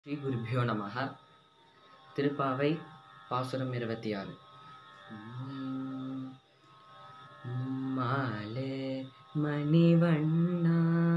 ஸ்ரீ குருபியோ நமக திருப்பாவை பாசுரம் இருபத்தி ஆறு மாலே மணிவண்ணா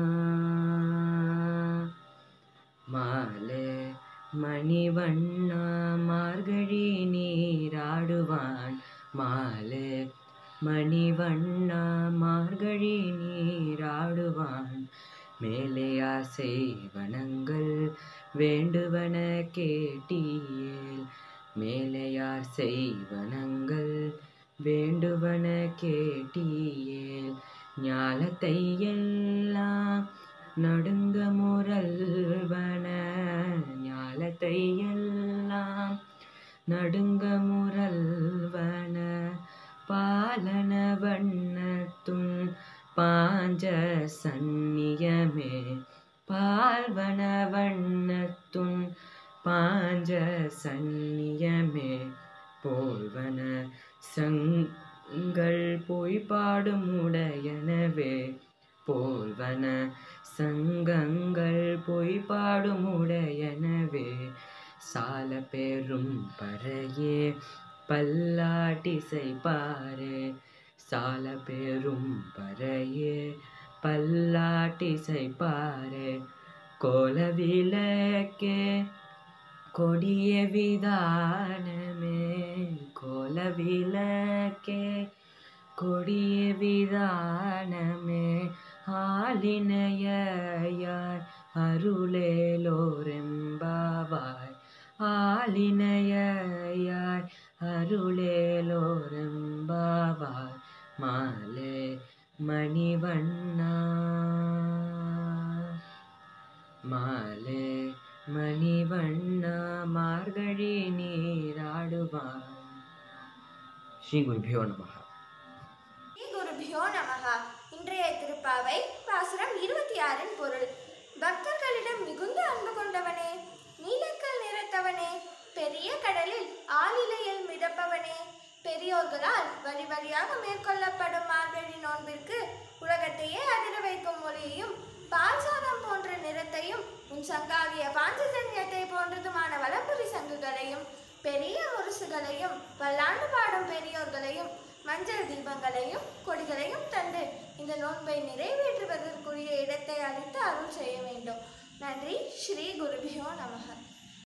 மாலே மணிவண்ணா மார்கழி நீராடுவான் மாலே மணிவண்ணா மார்கழி நீராடுவான் மேலே ஆசை வனங்கள் வேண்டுவன கேட்டியேல் மேலையார் செய்வனங்கள் வேண்டுவன கேட்டியேல் ஞாலத்தை எல்லாம் நடுங்க முரல்வன ஞாலத்தை எல்லாம் நடுங்க முரல்வன பாலன வண்ணத்துன் பாஞ்ச சந்நியமே பால்வன வண்ணத்துன் பாஞ்ச சந்நியமே போல்வன சங்கள் போய் பாடும் உடையனவே போல்வன சங்கங்கள் போய் பாடும் உடையனவே சால பெரும் பறையே பல்லாட்டிசை பாரே சால பெரும் பறையே பல்லாட்டிசை பாரே கோல விளக்கே கொடிய விதானமே கோல விளக்கே கொடிய விதானமே ஆலினையாய் அருளேலோரெம்பாவாய் ஆலினையாய் அருளேலோரெம்பாவாய் மாலே மணிவண்ணா மாலே மணிவண்ணா மார்கழி நீராடுவான் ஸ்ரீ குருபியோ நமகா ஸ்ரீ குருபியோ நமகா இன்றைய திருப்பாவை பாசுரம் இருபத்தி ஆறின் பொருள் பக்தர்களிடம் மிகுந்த அன்பு கொண்டவனே நீலக்கல் நிறத்தவனே பெரிய கடலில் ஆளிலையில் மிதப்பவனே பெரியோர்களால் வழி வழியாக மேற்கொள்ளப்படும் மார்கழி நோன்பிற்கு உலகத்தையே அதிர வைக்கும் மொழியையும் பால்சாதம் போன்ற நிறத்தையும் உன் சங்காகிய பாஞ்சஜன்யத்தை போன்றதுமான வலம்புரி சங்குகளையும் பெரிய முரசுகளையும் பல்லாண்டு பாடும் பெரியோர்களையும் மஞ்சள் தீபங்களையும் கொடிகளையும் தந்து இந்த நோன்பை நிறைவேற்றுவதற்குரிய இடத்தை அளித்து அருள் செய்ய வேண்டும் நன்றி ஸ்ரீ குருபியோ நமக